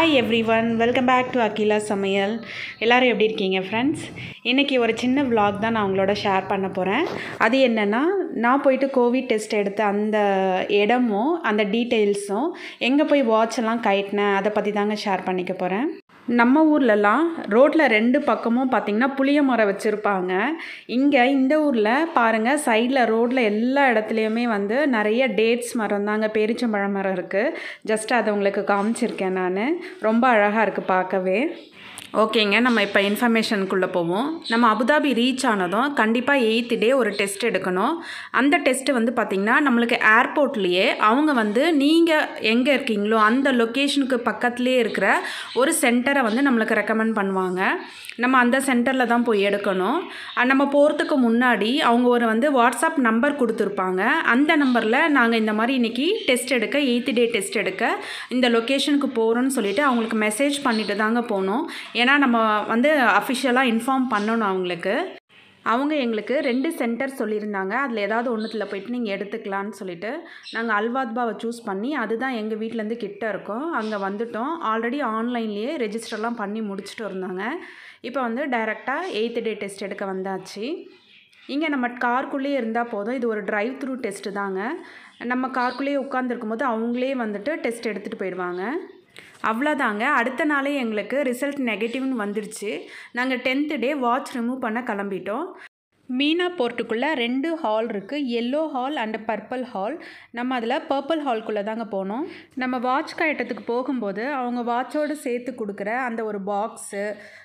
hi everyone welcome back to Akila சமையல் எல்லோரும் எப்படி இருக்கீங்க ஃப்ரெண்ட்ஸ் இன்றைக்கி ஒரு சின்ன vlog தான் நான் உங்களோட ஷேர் பண்ண போகிறேன் அது என்னென்னா நான் போயிட்டு கோவிட் டெஸ்ட் எடுத்த அந்த இடமும் அந்த டீட்டெயில்ஸும் எங்கே போய் வாட்ச் எல்லாம் கட்டினேன் அதை பற்றி தாங்க ஷேர் பண்ணிக்க போகிறேன் நம்ம ஊர்லலாம் ரோட்டில் ரெண்டு பக்கமும் பார்த்திங்கன்னா புளிய மரம் வச்சுருப்பாங்க இங்கே இந்த ஊரில் பாருங்கள் சைடில் ரோட்டில் எல்லா இடத்துலையுமே வந்து நிறைய டேட்ஸ் மரம் தாங்க பேரிச்சம்பழ மரம் இருக்குது ஜஸ்ட் அதை உங்களுக்கு காமிச்சிருக்கேன் நான் ரொம்ப அழகாக இருக்குது பார்க்கவே ஓகேங்க நம்ம இப்போ இன்ஃபர்மேஷனுக்குள்ளே போவோம் நம்ம அபுதாபி ரீச் ஆனதும் கண்டிப்பாக எயித்து டே ஒரு டெஸ்ட் எடுக்கணும் அந்த டெஸ்ட்டு வந்து பார்த்திங்கன்னா நம்மளுக்கு ஏர்போர்ட்லேயே அவங்க வந்து நீங்கள் எங்கே இருக்கீங்களோ அந்த லொக்கேஷனுக்கு பக்கத்துலேயே இருக்கிற ஒரு சென்டரை வந்து நம்மளுக்கு ரெக்கமெண்ட் பண்ணுவாங்க நம்ம அந்த சென்டரில் தான் போய் எடுக்கணும் அஹ் நம்ம போகிறதுக்கு முன்னாடி அவங்க ஒரு வந்து வாட்ஸ்அப் நம்பர் கொடுத்துருப்பாங்க அந்த நம்பரில் நாங்கள் இந்த மாதிரி இன்றைக்கி டெஸ்ட் எடுக்க எயித்து டே டெஸ்ட் எடுக்க இந்த லொக்கேஷனுக்கு போகிறோன்னு சொல்லிட்டு அவங்களுக்கு மெசேஜ் பண்ணிட்டு தாங்க போகணும் ஏன்னா நம்ம வந்து அஃபிஷியலாக இன்ஃபார்ம் பண்ணணும் அவங்களுக்கு அவங்க எங்களுக்கு ரெண்டு சென்டர் சொல்லியிருந்தாங்க அதில் ஏதாவது ஒன்றுத்தில் போயிட்டு நீங்கள் எடுத்துக்கலான்னு சொல்லிட்டு நாங்கள் அல்வாத்பாவை சூஸ் பண்ணி அதுதான் எங்கள் வீட்டிலேருந்து கிட்ட இருக்கோம் அங்கே வந்துட்டோம் ஆல்ரெடி ஆன்லைன்லேயே ரெஜிஸ்டர்லாம் பண்ணி முடிச்சுட்டு இருந்தாங்க இப்போ வந்து டைரெக்டாக எயித்து டே டெஸ்ட் எடுக்க வந்தாச்சு இங்கே நம்ம கார்க்குள்ளேயே இருந்தால் போதும் இது ஒரு டிரைவ் த்ரூ டெஸ்ட்டு தாங்க நம்ம கார்க்குள்ளேயே உட்காந்துருக்கும் போது அவங்களே வந்துட்டு டெஸ்ட் எடுத்துகிட்டு போயிடுவாங்க அவ்வளோதாங்க அடுத்த நாளே எங்களுக்கு ரிசல்ட் நெகட்டிவ்னு வந்துடுச்சு நாங்கள் டென்த்து டே வாட்ச் ரிமூவ் பண்ண கிளம்பிட்டோம் மீனா போர்ட்டுக்குள்ளே ரெண்டு ஹால் இருக்குது yellow hall and purple hall நம்ம அதில் பர்பிள் ஹால்குள்ளே தாங்க போனோம் நம்ம வாட்ச் கயட்டத்துக்கு போகும்போது அவங்க வாட்சோடு சேர்த்து கொடுக்குற அந்த ஒரு பாக்ஸு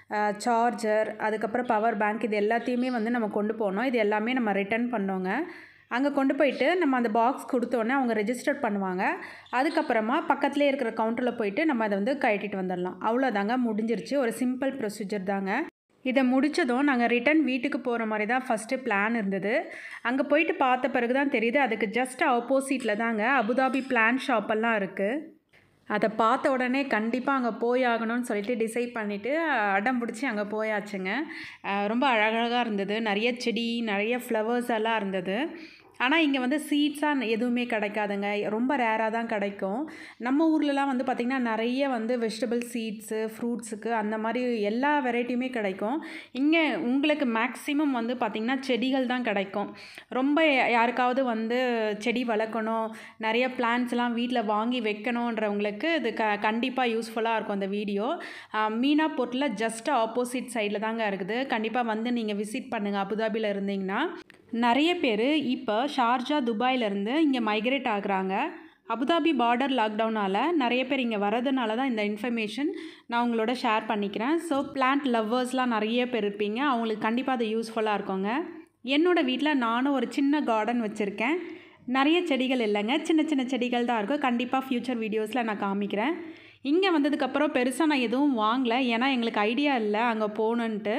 சார்ஜர் அதுக்கப்புறம் பவர் பேங்க் இது எல்லாத்தையுமே வந்து நம்ம கொண்டு போனோம் இது எல்லாமே நம்ம ரிட்டர்ன் பண்ணோங்க அங்கே கொண்டு போயிட்டு நம்ம அந்த பாக்ஸ் கொடுத்தோன்னே அவங்க ரெஜிஸ்டர் பண்ணுவாங்க அதுக்கப்புறமா பக்கத்துலேயே இருக்கிற கவுண்டரில் போயிட்டு நம்ம அதை வந்து கழட்டிட்டு வந்துடலாம் அவ்வளோதாங்க முடிஞ்சிருச்சு ஒரு சிம்பிள் ப்ரொசீஜர் தாங்க இதை முடித்ததும் நாங்கள் ரிட்டன் வீட்டுக்கு போகிற மாதிரி தான் ஃபஸ்ட்டு பிளான் இருந்தது அங்கே போயிட்டு பார்த்த பிறகு தான் தெரியுது அதுக்கு ஜஸ்ட் ஆப்போசிட்டில் தாங்க அபுதாபி பிளான் ஷாப்பெல்லாம் இருக்குது அதை பார்த்த உடனே கண்டிப்பாக அங்கே போய் ஆகணும்னு சொல்லிட்டு டிசைட் பண்ணிவிட்டு அடம் பிடிச்சி அங்கே போயாச்சுங்க அஹ் ரொம்ப அழகழகாக இருந்தது நிறைய செடி நிறைய ஃப்ளவர்ஸ் எல்லாம் இருந்தது ஆனால் இங்கே வந்து சீட்ஸாக எதுவுமே கிடைக்காதுங்க ரொம்ப ரேராக தான் கிடைக்கும் நம்ம ஊர்லலாம் வந்து பார்த்திங்கன்னா நிறைய வந்து வெஜிடபிள் சீட்ஸு ஃப்ரூட்ஸுக்கு அந்த மாதிரி எல்லா வெரைட்டியுமே கிடைக்கும் இங்கே உங்களுக்கு மேக்ஸிமம் வந்து பார்த்திங்கன்னா செடிகள் தான் கிடைக்கும் ரொம்ப யாருக்காவது வந்து செடி வளர்க்கணும் நிறைய பிளான்ஸ்லாம் வீட்டில் வாங்கி வைக்கணுன்றவங்களுக்கு இது க கண்டிப்பாக யூஸ்ஃபுல்லாக இருக்கும் அந்த வீடியோ மீனா போர்ட்டில் ஜஸ்ட் ஆப்போசிட் சைடில் தாங்க இருக்குது கண்டிப்பாக வந்து நீங்கள் விசிட் பண்ணுங்கள் அபுதாபியில் இருந்தீங்கன்னா நிறைய பேர் இப்போ ஷார்ஜா துபாயிலேருந்து இங்கே மைக்ரேட் ஆகுறாங்க அபுதாபி பார்டர் லாக்டவுனால் நிறைய பேர் இங்கே வரதுனால தான் இந்த இன்ஃபர்மேஷன் நான் உங்களோட ஷேர் பண்ணிக்கிறேன் ஸோ பிளான்ட் லவ்வர்ஸ்லாம் நிறைய பேர் இருப்பீங்க அவங்களுக்கு கண்டிப்பாக அது யூஸ்ஃபுல்லாக இருக்குங்க என்னோடய வீட்டில் நானும் ஒரு சின்ன கார்டன் வச்சுருக்கேன் நிறைய செடிகள் இல்லைங்க சின்ன சின்ன செடிகள் தான் இருக்கும் கண்டிப்பாக ஃப்யூச்சர் வீடியோஸில் நான் காமிக்கிறேன் இங்கே வந்ததுக்கப்புறம் பெருசாக நான் எதுவும் வாங்கலை ஏன்னா எங்களுக்கு ஐடியா இல்லை அங்கே போகணுன்ட்டு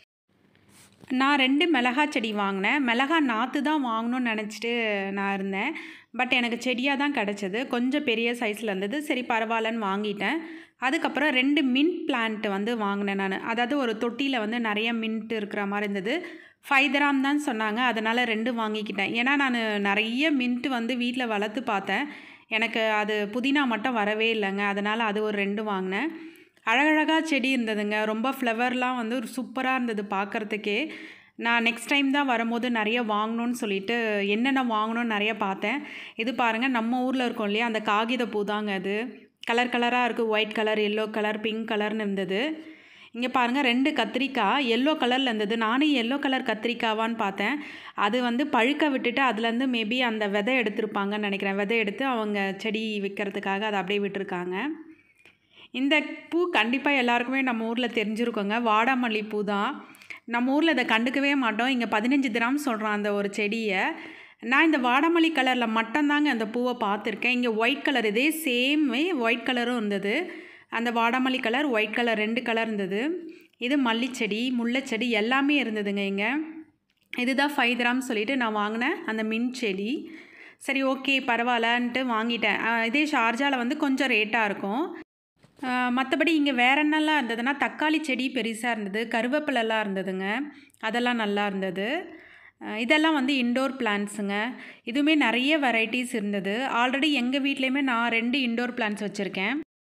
நான் ரெண்டு மிளகா செடி வாங்கினேன் மிளகா நாற்று தான் வாங்கணும்னு நினச்சிட்டு நான் இருந்தேன் பட் எனக்கு செடியாக தான் கிடச்சிது கொஞ்சம் பெரிய சைஸில் இருந்தது சரி பரவாயில்லன்னு வாங்கிட்டேன் அதுக்கப்புறம் ரெண்டு மின்ட் பிளான்ட் வந்து வாங்கினேன் நான் அதாவது ஒரு தொட்டியில் வந்து நிறைய மின்ட் இருக்கிற மாதிரி இருந்தது ஃபைவ் கிராம் தான் சொன்னாங்க அதனால் ரெண்டு வாங்கிக்கிட்டேன் ஏன்னா நான் நிறைய மின்ட் வந்து வீட்டில் வளர்த்து பார்த்தேன் எனக்கு அது புதினா மட்டும் வரவே இல்லைங்க அதனால் அது ஒரு ரெண்டு வாங்கினேன் அழகழகாக செடி இருந்ததுங்க ரொம்ப ஃப்ளவர்லாம் வந்து ஒரு சூப்பராக இருந்தது பார்க்குறதுக்கே நான் நெக்ஸ்ட் டைம் தான் வரும்போது நிறைய வாங்கணும்னு சொல்லிட்டு என்னென்ன வாங்கணும்னு நிறைய பார்த்தேன் இது பாருங்கள் நம்ம ஊரில் இருக்கோம் இல்லையா அந்த காகித பூ தாங்க அது கலர் கலராக இருக்குது white colour yellow colour pink கலர்னு இருந்தது இங்கே பாருங்கள் ரெண்டு கத்திரிக்காய் எல்லோ கலரில் இருந்தது நானும் எல்லோ கலர் கத்திரிக்காவான்னு பார்த்தேன் அது வந்து பழுக்க விட்டுட்டு அதுலேருந்து மேபி அந்த விதை எடுத்திருப்பாங்கன்னு நினைக்கிறேன் விதை எடுத்து அவங்க செடி விற்கிறதுக்காக அதை அப்படியே விட்டுருக்காங்க இந்த பூ கண்டிப்பாக எல்லாருக்குமே நம்ம ஊரில் தெரிஞ்சிருக்கோங்க வாடாமல்லி பூ தான் நம்ம ஊரில் இதை கண்டுக்கவே மாட்டோம் இங்கே பதினஞ்சு திராம் சொல்கிறான் அந்த ஒரு செடியை நான் இந்த வாடாமல்லி கலரில் மட்டும்தாங்க அந்த பூவை பார்த்துருக்கேன் இங்கே ஒயிட் கலர் இதே சேமே ஒயிட் கலரும் இருந்தது அந்த வாடாமல்லி கலர் ஒயிட் கலர் ரெண்டு கலர் இருந்தது இது மல்லிச்செடி முல்லைச்செடி எல்லாமே இருந்ததுங்க இங்கே இதுதான் ஃபைவ் கிராம் சொல்லிவிட்டு நான் வாங்கினேன் அந்த மின் செடி சரி ஓகே பரவாயில்லன்ட்டு வாங்கிட்டேன் அஹ் இதே ஷார்ஜாவில் வந்து கொஞ்சம் ரேட்டாக இருக்கும் மற்றபடி இங்கே வேற என்னெல்லாம் இருந்ததுன்னா தக்காளி செடி பெருசாக இருந்தது கருவேப்பிலெல்லாம் இருந்ததுங்க அதெல்லாம் நல்லா இருந்தது அஹ் இதெல்லாம் வந்து இண்டோர் பிளான்ஸுங்க இதுவுமே நிறைய வெரைட்டிஸ் இருந்தது ஆல்ரெடி எங்கள் வீட்லேயுமே நான் ரெண்டு இண்டோர் பிளான்ஸ் வச்சுருக்கேன்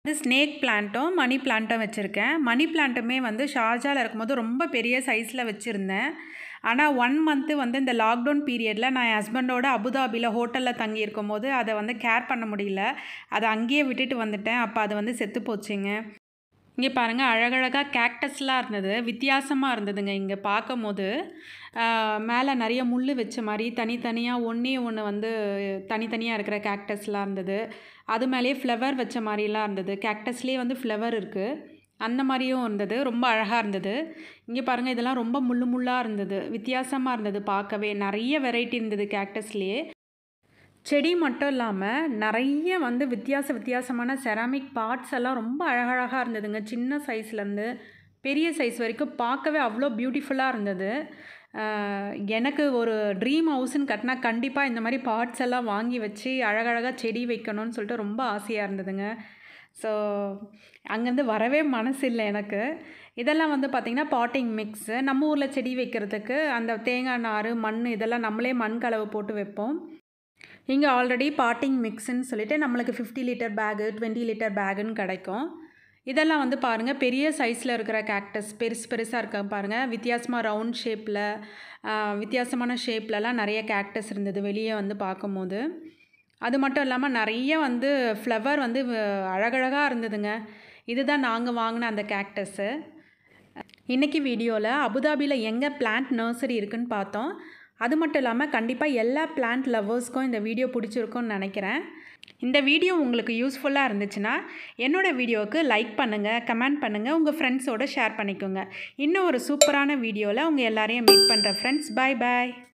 ஸ்னேக் பிளான்ட்டும் மணி பிளான்ட்டும் வச்சுருக்கேன் மணி பிளான்ட்டுமே வந்து ஷார்ஜாவில் இருக்கும்போது ரொம்ப பெரிய சைஸில் வச்சுருந்தேன் ஆனால் ஒன் மந்த்து வந்து இந்த லாக்டவுன் பீரியடில் நான் என் ஹஸ்பண்டோட அபுதாபியில் ஹோட்டலில் தங்கி இருக்கும்போது அதை வந்து கேர் பண்ண முடியல அதை அங்கேயே விட்டுட்டு வந்துட்டேன் அப்போ அது வந்து செத்து போச்சுங்க இங்கே பாருங்கள் அழகழகாக கேக்டஸ்லாம் இருந்தது வித்தியாசமாக இருந்ததுங்க இங்கே பார்க்கும் போது மேலே நிறைய முள் வச்ச மாதிரி தனித்தனியாக ஒன்றே ஒன்று வந்து தனித்தனியாக இருக்கிற கேக்டஸ்லாம் இருந்தது அது மேலேயே ஃப்ளவர் வச்ச மாதிரிலாம் இருந்தது கேக்டஸ்லேயே வந்து ஃப்ளவர் இருக்குது அந்த மாதிரியும் இருந்தது ரொம்ப அழகாக இருந்தது இங்கே பாருங்கள் இதெல்லாம் ரொம்ப முள்ளு முள்ளாக இருந்தது வித்தியாசமாக இருந்தது பார்க்கவே நிறைய வெரைட்டி இருந்தது கேக்டஸ்லேயே செடி மட்டும் இல்லாமல் நிறைய வந்து வித்தியாச வித்தியாசமான செராமிக் பார்ட்ஸ் எல்லாம் ரொம்ப அழகழகாக இருந்ததுங்க சின்ன சைஸ்லேருந்து பெரிய சைஸ் வரைக்கும் பார்க்கவே அவ்வளோ பியூட்டிஃபுல்லாக இருந்தது எனக்கு ஒரு ட்ரீம் ஹவுஸ்ன்னு கட்டினா கண்டிப்பாக இந்த மாதிரி பார்ட்ஸ் எல்லாம் வாங்கி வச்சு அழகழகாக செடி வைக்கணும்னு சொல்லிட்டு ரொம்ப ஆசையாக இருந்ததுங்க ஸோ அங்கேருந்து வரவே மனசு இல்லை எனக்கு இதெல்லாம் வந்து பார்த்திங்கன்னா பாட்டிங் மிக்ஸு நம்ம ஊரில் செடி வைக்கிறதுக்கு அந்த தேங்காய் நார் மண் இதெல்லாம் நம்மளே மண் கலவை போட்டு வைப்போம் இங்கே ஆல்ரெடி பாட்டிங் மிக்ஸுன்னு சொல்லிட்டு நம்மளுக்கு fifty litre bag twenty litre பேகுன்னு கிடைக்கும் இதெல்லாம் வந்து பாருங்கள் பெரிய சைஸில் இருக்கிற கேக்டஸ் பெருசு பெருசாக இருக்க பாருங்கள் வித்தியாசமாக ரவுண்ட் ஷேப்பில் வித்தியாசமான ஷேப்லலாம் நிறைய கேக்டஸ் இருந்தது வெளியே வந்து பார்க்கும்போது அது மட்டும் இல்லாமல் நிறைய வந்து ஃப்ளவர் வந்து அழகழகாக இருந்ததுங்க இதுதான் நாங்கள் வாங்கின அந்த கேக்டஸ்ஸு இன்றைக்கி வீடியோவில் அபுதாபியில் எங்கே பிளான்ட் நர்சரி இருக்குதுன்னு பார்த்தோம் அது மட்டும் இல்லாமல் கண்டிப்பாக எல்லா பிளான்ட் லவ்வர்ஸ்க்கும் இந்த வீடியோ பிடிச்சிருக்கும்னு நினைக்கிறேன் இந்த வீடியோ உங்களுக்கு யூஸ்ஃபுல்லாக இருந்துச்சுன்னா என்னோடய வீடியோவுக்கு லைக் பண்ணுங்கள் கமெண்ட் பண்ணுங்கள் உங்கள் ஃப்ரெண்ட்ஸோடு ஷேர் பண்ணிக்கோங்க இன்னும் ஒரு சூப்பரான வீடியோவில் உங்கள் எல்லாரையும் மீட் பண்ணுற ஃப்ரெண்ட்ஸ் பாய் பாய்